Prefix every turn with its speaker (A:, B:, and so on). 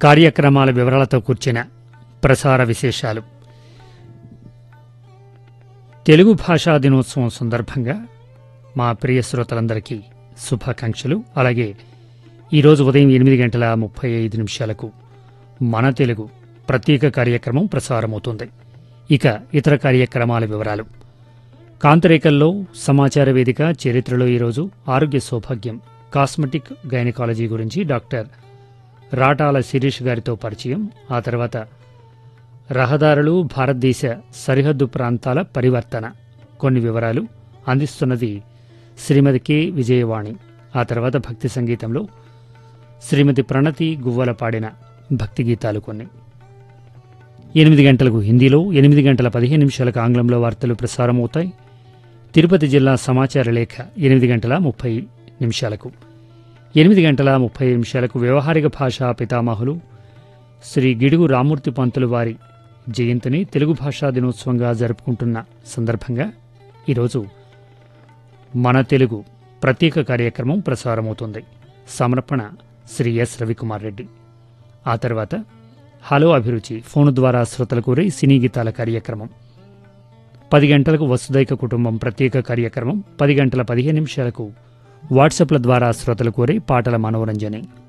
A: కార్యక్రమాల వివరాలతో కూర్చిన ప్రసార విశేషాలు తెలుగు భాషా దినోత్సవం సందర్భంగా మా ప్రియ శ్రోతలందరికీ శుభాకాంక్షలు అలాగే ఈరోజు ఉదయం ఎనిమిది గంటల ముప్పై ఐదు నిమిషాలకు మన తెలుగు ప్రత్యేక కార్యక్రమం ప్రసారమవుతుంది ఇక ఇతర కార్యక్రమాల వివరాలు కాంతరేకల్లో సమాచార వేదిక చరిత్రలో ఈరోజు ఆరోగ్య సౌభాగ్యం కాస్మెటిక్ గైనకాలజీ గురించి డాక్టర్ రాటాల శిరీష్ గారితో పరిచయం ఆ తర్వాత రహదారులు భారతదేశ సరిహద్దు ప్రాంతాల పరివర్తన కొన్ని వివరాలు అందిస్తున్నది శ్రీమతి కె విజయవాణి ఆ తర్వాత భక్తి సంగీతంలో శ్రీమతి ప్రణతి గువ్వల పాడిన భక్తి గీతాలు కొన్ని ఎనిమిది గంటలకు హిందీలో ఎనిమిది గంటల పదిహేను నిమిషాలకు ఆంగ్లంలో వార్తలు ప్రసారమవుతాయి తిరుపతి జిల్లా సమాచార లేఖ ఎనిమిది గంటల ముప్పై నిమిషాలకు ఎనిమిది గంటల ముప్పై నిమిషాలకు వ్యవహారిక భాషా పితామహులు శ్రీ గిడుగు రామూర్తి పంతులు వారి జయంతిని తెలుగు భాషా దినోత్సవంగా జరుపుకుంటున్న సందర్భంగా ఈరోజు మన తెలుగు ప్రత్యేక కార్యక్రమం ప్రసారమవుతుంది సమర్పణ శ్రీ ఎస్ రవికుమార్ రెడ్డి ఆ తర్వాత హలో అభిరుచి ఫోను ద్వారా శ్రోతల కోరి సినీ గీతాల కార్యక్రమం పది గంటలకు వసుదైక కుటుంబం ప్రత్యేక కార్యక్రమం పది గంటల పదిహేను నిమిషాలకు వాట్సాప్ల ద్వారా శ్రోతలు కోరి పాటల మనోరంజని